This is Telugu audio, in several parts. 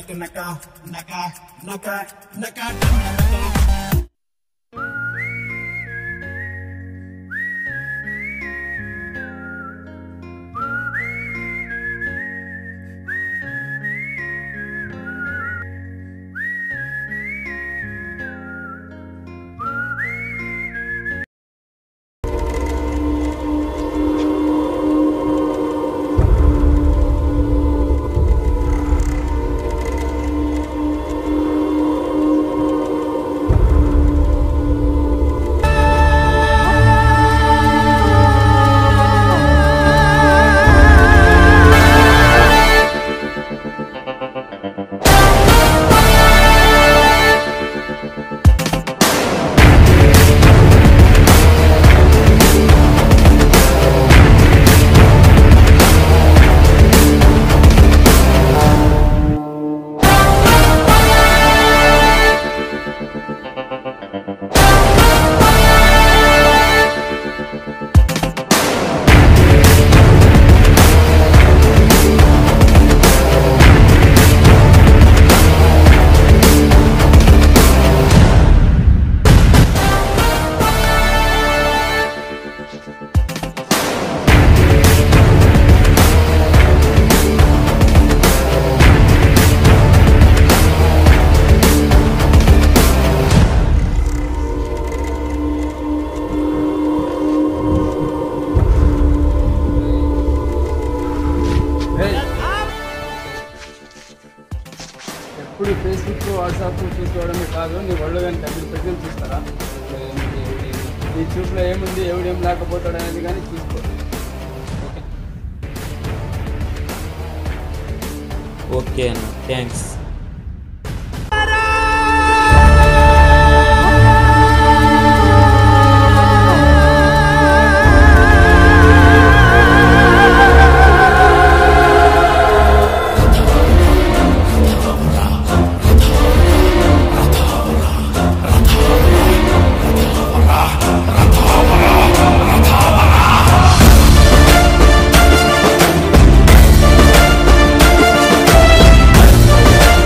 naka naka naka naka naka naka ఏయ్. ఎప్పుడు ఫేస్బుక్ వాట్సాప్ చూసుకోవడమే కాదు నీ ఒళ్ళు కానీ తగ్గిన పెట్టుకుని చూస్తారా నీ- నీ- నీ చూపులో ఏముంది ఎవడేం లేకపోతాడు అనేది కానీ చూసుకో ఓకే ఓకే అన్న థ్యాంక్స్ Naka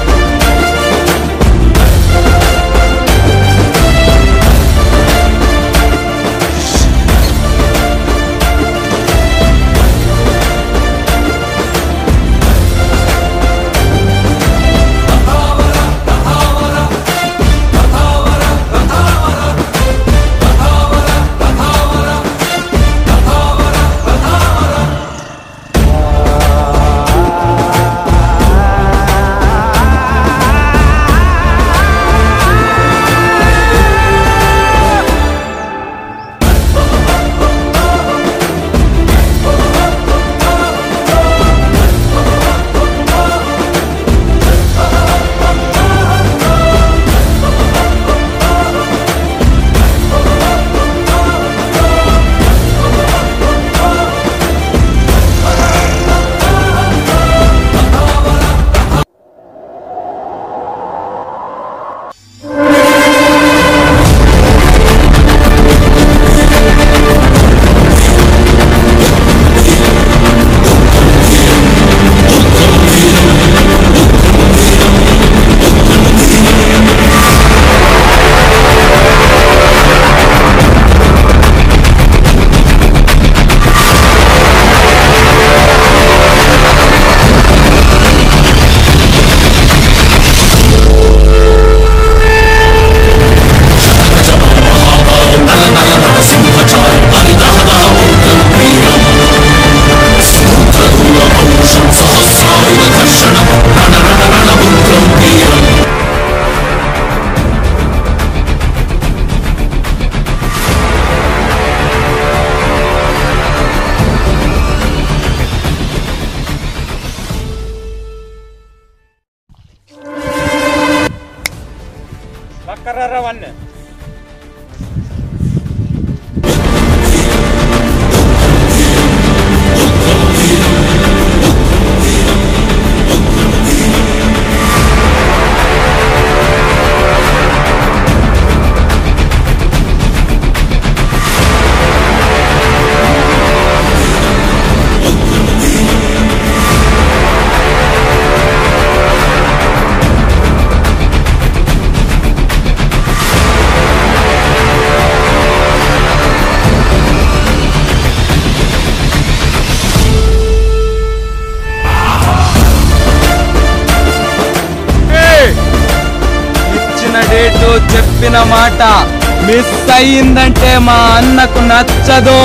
మాట మిస్ అయ్యిందంటే మా అన్నకు నచ్చదు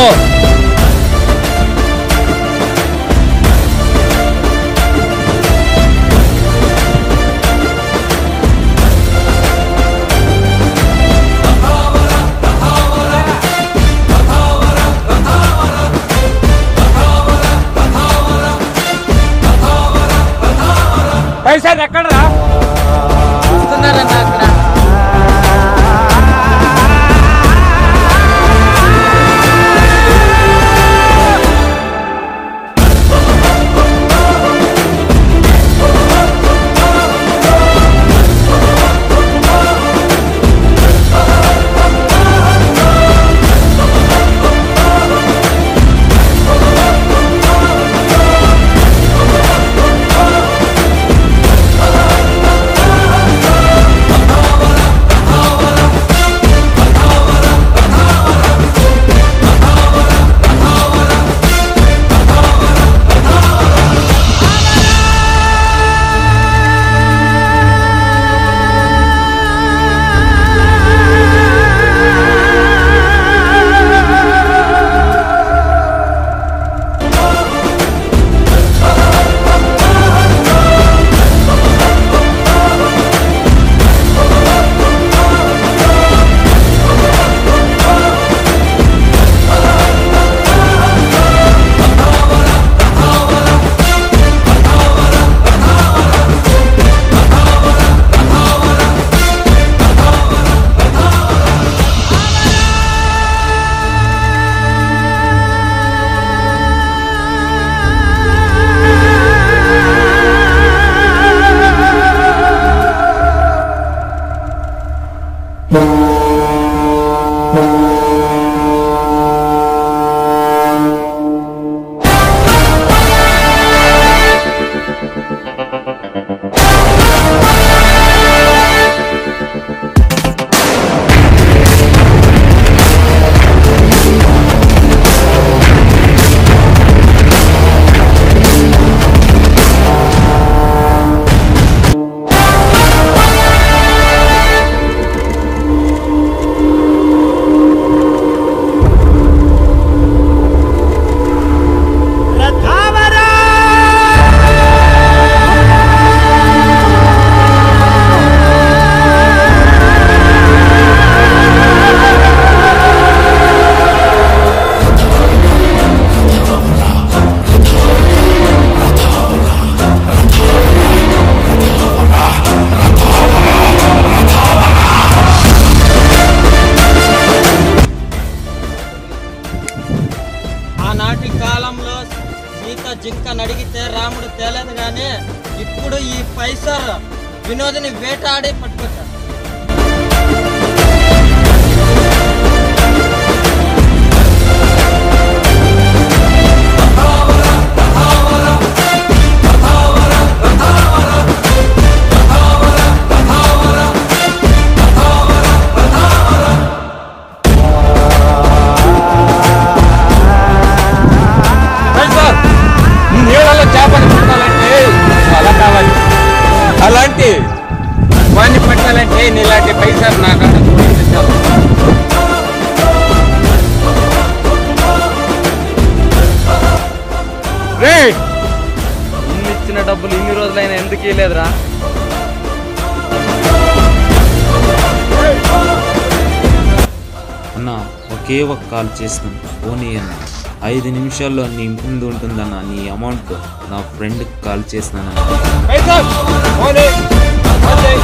పైసలు ఎక్కడరా చూస్తున్నారన్న అక్కడ ఆనాటి కాలంలో సీత జింక నడిగితే రాముడు తేలేదు కానీ ఇప్పుడు ఈ పైసర్ వినోదిని వేటాడి పట్టుకొచ్చారు సార్ నీళ్ళలో చేపలు పట్టాలంటే వల కావాలి అలాంటి వాడిని పట్టాలంటే నీలాంటి పైసలు నాకు చాలు రే ఇన్ని ఇచ్చిన డబ్బులు ఇన్ని రోజులైనా ఎందుకు ఇవ్వలేదురా అన్న ఒకే ఒక కాల్ చేసినాను పోనీ అన్న ఐదు నిమిషాల్లో నీ ముందు ఉంటుందన్న నీ అమౌంట్ నా ఫ్రెండ్కి కాల్ చేసినానన్న పైసలు పోనీ. పోనీ.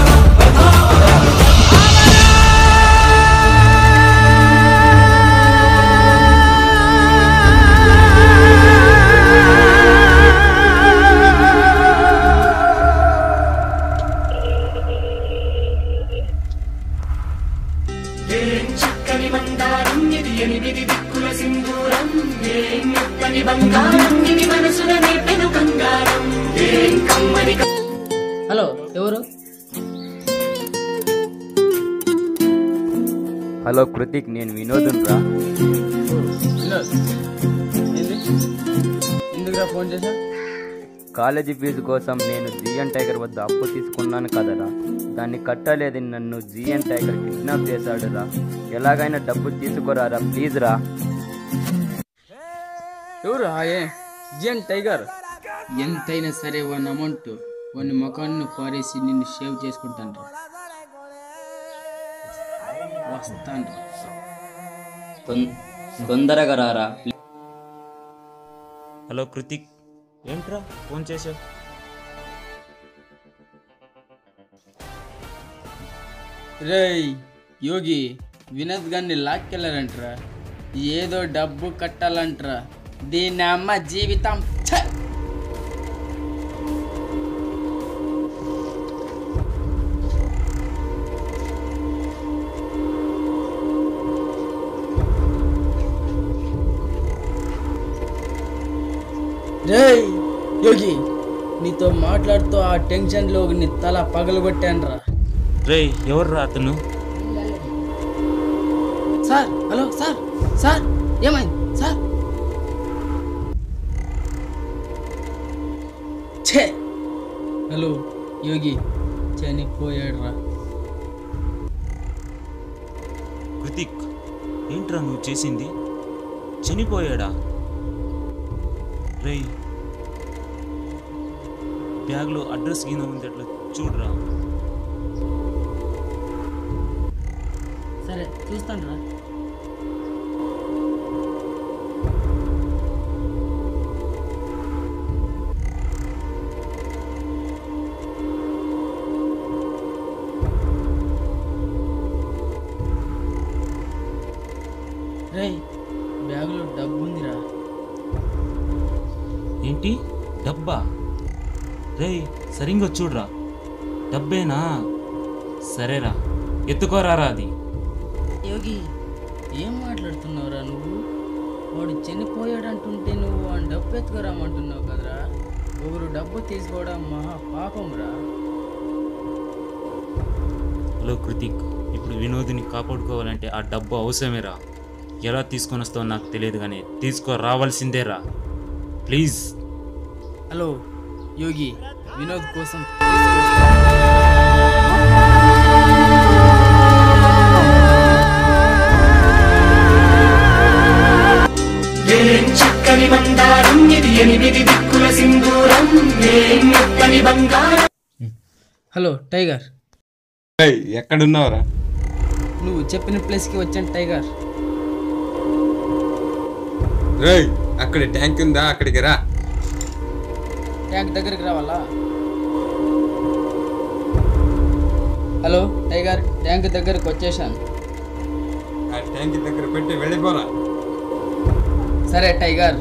ఏం చక్కని బంగారం ఇది ఎనిమిది దిక్కుల సింధూరం ఏం మెత్తని బంగారం ఇది మనసున నేపెను కంగారం ఏం కమ్మని హలో ఎవరు హలో కృతిక్ నేను వినోదం రా వినోద్ ఏంది ఎందుకురా ఫోన్ చేశా కాలేజీ ఫీజు కోసం నేను జిఎన్ టైగర్ వద్ద అప్పు తీసుకున్నాను కదరా దాన్ని కట్టలేదు నన్ను జిఎన్ టైగర్ కిడ్నాప్ చేశాడురా ఎలాగైనా డబ్బు తీసుకురారా ప్లీజ్ రా ఎవరు హాయే జిఎన్ టైగర్ ఎంతైనా సరే వన్ అమౌంట్ వన్ ముఖాన్ని పారేసి నిన్ను షేవ్ చేసుకుంటాను వస్తాను తొందరగా రారా హలో కృతిక్ ఏంట్రా ఫోన్ చేసావు రేయ్ యోగి వినోద్ గారిని లాక్కెళ్ళారంటరా ఏదో డబ్బు కట్టాలంటరా దీని అమ్మ జీవితం ఛ! రేయ్ యోగి నీతో మాట్లాడుతూ ఆ టెన్షన్లో నీ తల పగలగొట్టానురా రేయ్ ఎవర్రా అతను సార్ హలో సార్ సార్ ఏమైంది సార్ ఛే హలో యోగి చనిపోయాడు రా కృతిక్ ఏంట్రా నువ్వు చేసింది చనిపోయాడా రేయ్ బ్యాగ్లో అడ్రస్ కింద ఉంది అట్లా చూడరా సరే చూస్తాను రా రేయ్ బ్యాగులో డబ్బు ఉందిరా ఏంటి డబ్బా రేయ్ సరిగ్గా చూడరా డబ్బేనా సరేరా ఎత్తుకోరారా అది యోగి ఏం మాట్లాడుతున్నావురా నువ్వు వాడు చనిపోయాడంటుంటే నువ్వు ఆ డబ్బు ఎత్తుకురామంటున్నావు కదరా ఒకరు డబ్బు తీసుకోవడం మహా పాపం రా హలో కృతిక్ ఇప్పుడు వినోద్ని కాపాడుకోవాలంటే ఆ డబ్బు అవసరమేరా ఎలా తీసుకొని వస్తావో నాకు తెలియదు కానీ తీసుకో రావాల్సిందేరా ప్లీజ్ హలో యోగి వినోద్ కోసం ఏం చక్కని మందారం ఇది ఎనిమిది దిక్కుల సింధూరం ఏం మెత్తని బంగారం హలో టైగర్ ఏయ్ ఎక్కడున్నావురా నువ్వు చెప్పిన ప్లేస్కి వచ్చాను టైగర్ రేయ్ అక్కడ ట్యాంక్ ఉందా అక్కడికి రా ట్యాంక్ దగ్గరికి రావాలా హలో టైగర్ ట్యాంక్ దగ్గరికి వచ్చేసాను ఆ ట్యాంక్ దగ్గర పెట్టి వెళ్ళిపోరా సరే టైగర్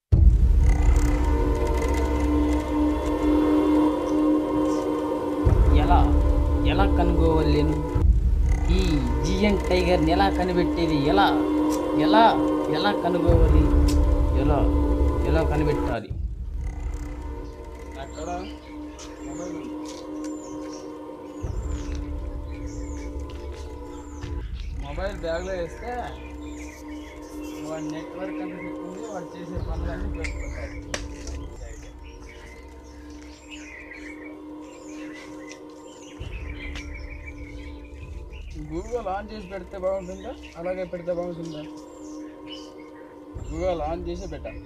ఎలా ఎలా కనుగోవాలి నేను ఈ జిఎన్ టైగర్ని ఎలా కనిపెట్టేది ఎలా ఎలా ఎలా కనుగోవాలి ఎలా ఎలా కనిపెట్టాలి అక్కడ మొబైల్ ఉంది. మొబైల్ బ్యాగ్లో వేస్తే వాడి నెట్వర్క్ అంతా చెప్తుంది వాడు చేసే పనులన్నీ పెట్టుకుంటాయి గూగుల్ ఆన్ చేసి పెడితే బాగుంటుందా అలాగే పెడితే బాగుంటుందా గూగుల్ ఆన్ చేసి పెట్టాలి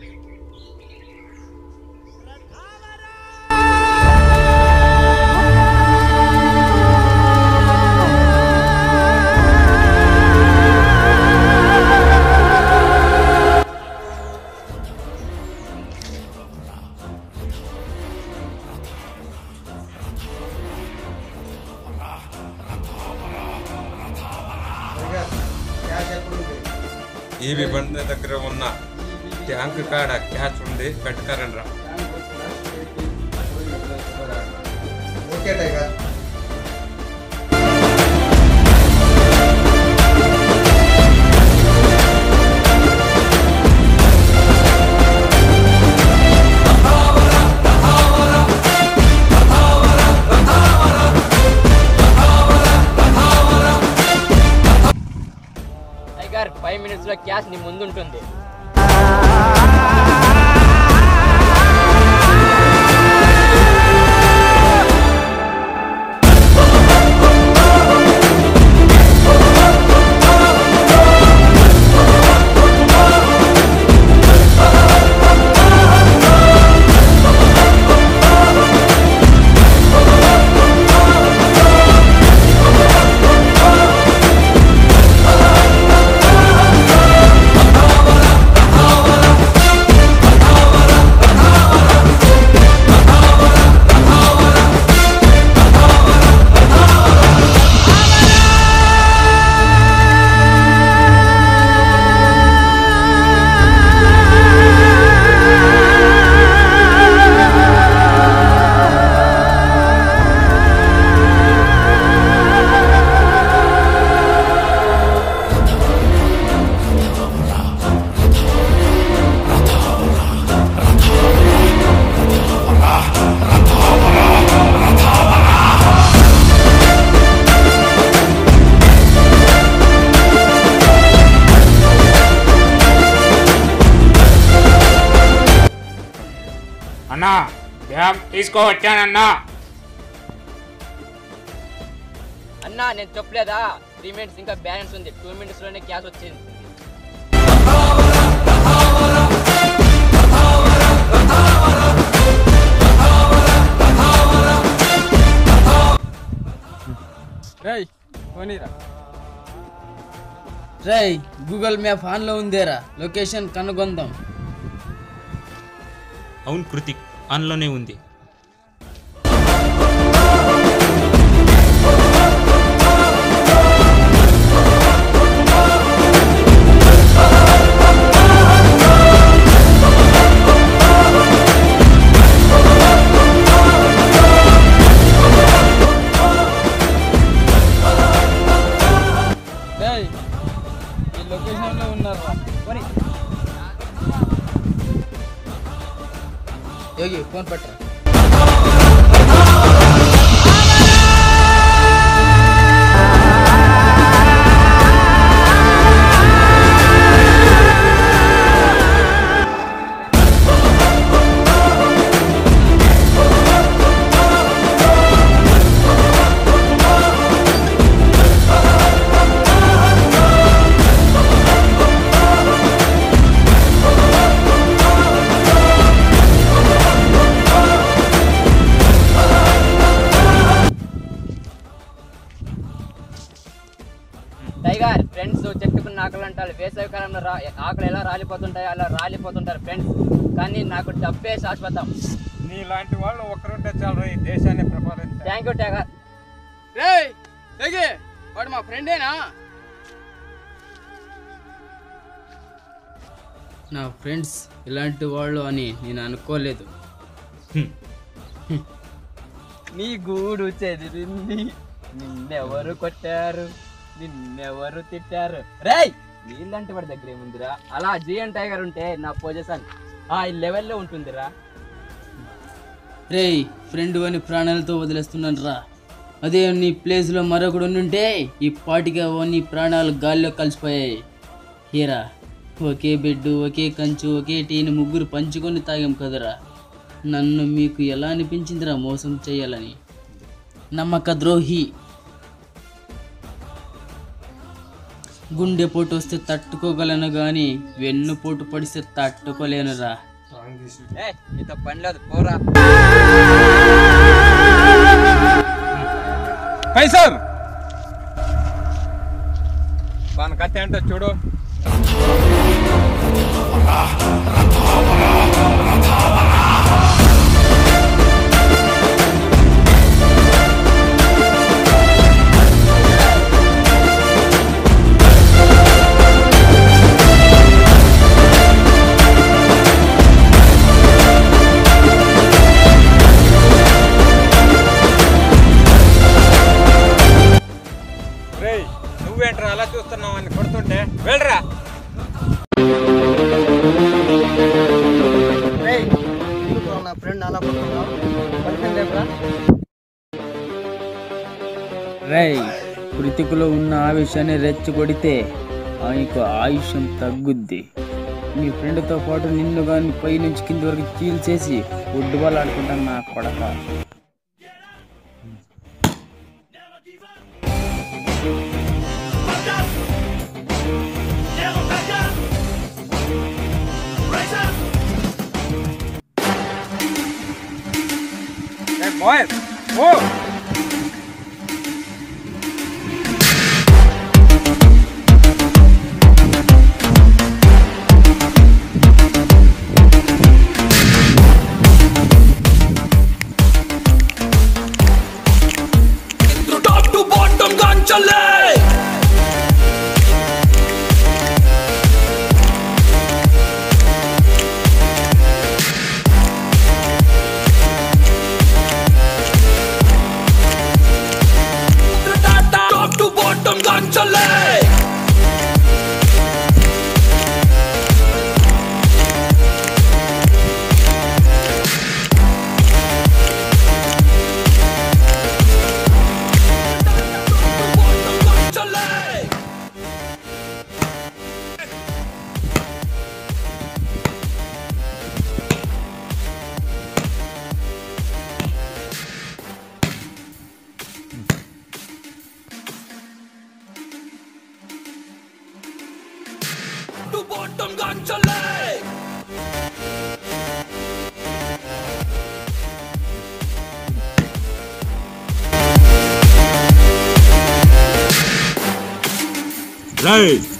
ఈవి బండి దగ్గర ఉన్న ట్యాంక్ కాడ క్యాచ్ ఉంది పెట్టుకారండి రా okay tiger tiger five minutes లో క్యాష్ నీ ముందు ఉంటుంది అన్నా బ్యాగ్ తీసుకోవచ్చానన్నా అన్నా నేను చెప్పలేదా త్రీ మినిట్స్ ఇంకా బ్యాలెన్స్ ఉంది టూ మినిట్స్ లోనే క్యాష్ వచ్చింది రేయ్ పోనీరా రేయ్ గూగుల్ మ్యాప్ ఆన్లో ఉందేరా లొకేషన్ కనుగొందాం అవును కృతిక్ ఆన్లోనే ఉంది రేయ్ ఈ లొకేషన్లో ఉన్నారా పోనీ యోగి ఫోన్ పట్టరా టైగర్ ఫ్రెండ్స్ చెట్టుకున్న ఆకలి అంటారు వేసవి కాలంలో రా ఆకలి ఎలా రాలిపోతుంటాయో అలా రాలిపోతుంటారు ఫ్రెండ్స్ కానీ నాకు డబ్బే శాశ్వతం నీలాంటి వాళ్ళు ఒకరుంటే చాలు ఈ దేశాన్ని ప్రపాలించాలి థ్యాంక్ యూ టైగర్ రేయ్ తెగి వాడు మా ఫ్రెండేనా నా ఫ్రెండ్స్ ఇలాంటి వాళ్ళు అని నేను అనుకోలేదు నీ గూడు చెదిరింది నిన్నెవరు కొట్టారు నిన్నెవరు తిట్టారు రేయ్ నీళ్ళంటి వాడి దగ్గర ఏముందిరా అలా జిఎన్ టైగర్ ఉంటే నా పొజిషన్ ఆ లెవెల్లో ఉంటుందిరా రేయ్ ఫ్రెండ్ అని ప్రాణాలతో వదిలేస్తున్నాను రా అదే నీ ప్లేస్లో మరొకడు ఉంటే ఈ పాటిగా ఓ నీ ప్రాణాలు గాల్లో కలిసిపోయాయి హీరా ఒకే బెడ్ ఒకే కంచు ఒకే టీని ముగ్గురు పంచుకొని తాగాం కదరా నన్ను మీకు ఎలా అనిపించిందిరా మోసం చేయాలని నమ్మక ద్రోహి గుండెపోటు వస్తే తట్టుకోగలను కానీ వెన్నుపోటు పడిస్తే తట్టుకోలేనురా ఏ నీతో పని లేదు పోరా పైసర్ మన కథ ఏంటో చూడు రేయ్ నువ్వేంట్రా అలా చూస్తున్నావు అని కొడుతుంటే వెళ్ళరా రేయ్ ఎందుకు నా ఫ్రెండ్ అలా పడుతున్నావు పడిపోయింది లేపురా రేయ్ కృతికులో ఉన్న ఆవేశాన్ని రెచ్చగొడితే ఆయనకు ఆయుష్యం తగ్గుద్ది మీ ఫ్రెండ్తో పాటు నిన్ను కానీ పై నుంచి కింది వరకు చీల్చేసి ఫుట్బాల్ ఆడుకుంటాను నా కొడక బాయ్ ఓ Top to bottom ganchale to bottom గాంచలే రైట్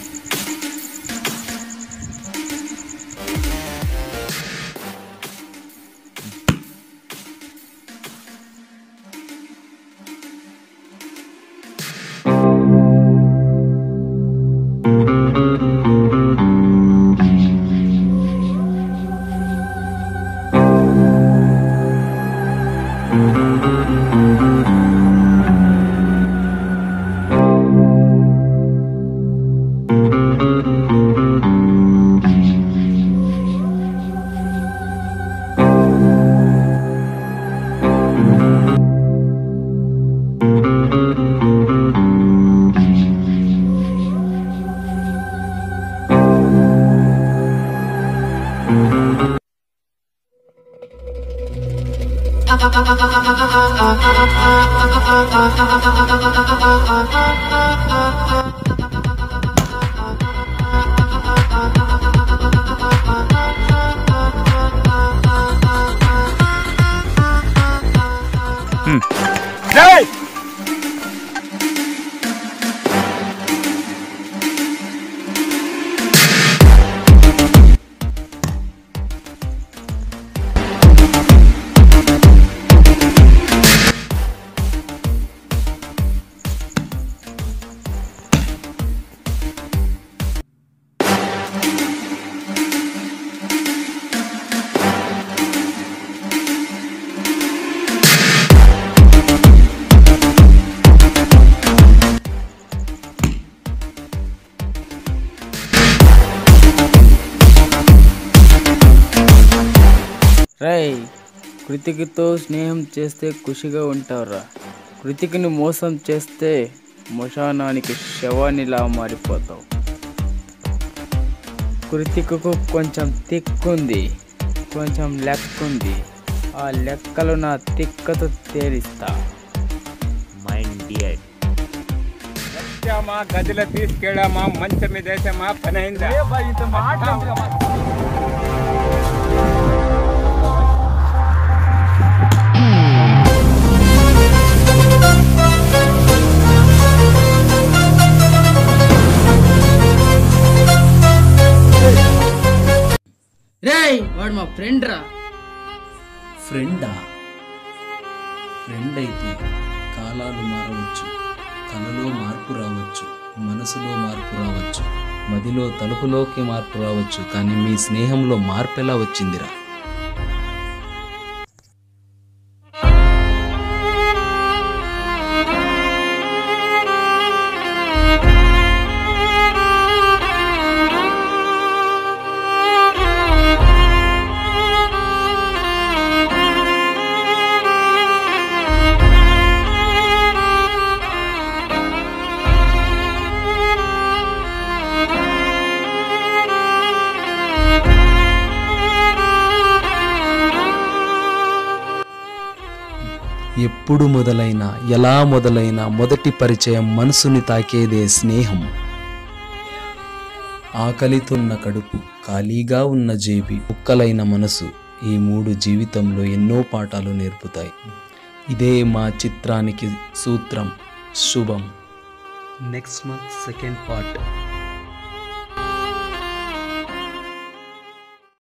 రేయ్ కృతికతో స్నేహం చేస్తే ఖుషిగా ఉంటావురా కృతికని మోసం చేస్తే మశానానికి శవానిలా మారిపోతావు కృతికకు కొంచెం తిక్కుంది కొంచెం లెక్కుంది ఆ లెక్కలు నా తిక్కతో తేలిస్తా మైండ్ డియర్ వచ్చామా గదిలో తీసుకెళ్ళామా మంచం మీద వేసామా పని అయిందా రేయ్ వాడు మా ఫ్రెండ్ రా ఫ్రెండా ఫ్రెండ్ అయితే కాలాలు మారవచ్చు కలలో మార్పు రావచ్చు మనసులో మార్పు రావచ్చు మదిలో తలుపులోకి మార్పు రావచ్చు కానీ మీ స్నేహంలో మార్పు ఎలా వచ్చిందిరా ఎప్పుడు మొదలైన ఎలా మొదలైన మొదటి పరిచయం మనసుని తాకేదే స్నేహం ఆకలితున్న కడుపు ఖాళీగా ఉన్న జేబి కుక్కలైన మనసు ఈ మూడు జీవితంలో ఎన్నో పాఠాలు నేర్పుతాయి ఇదే మా చిత్రానికి సూత్రం శుభం నెక్స్ట్ మంత్ సెకండ్ పార్ట్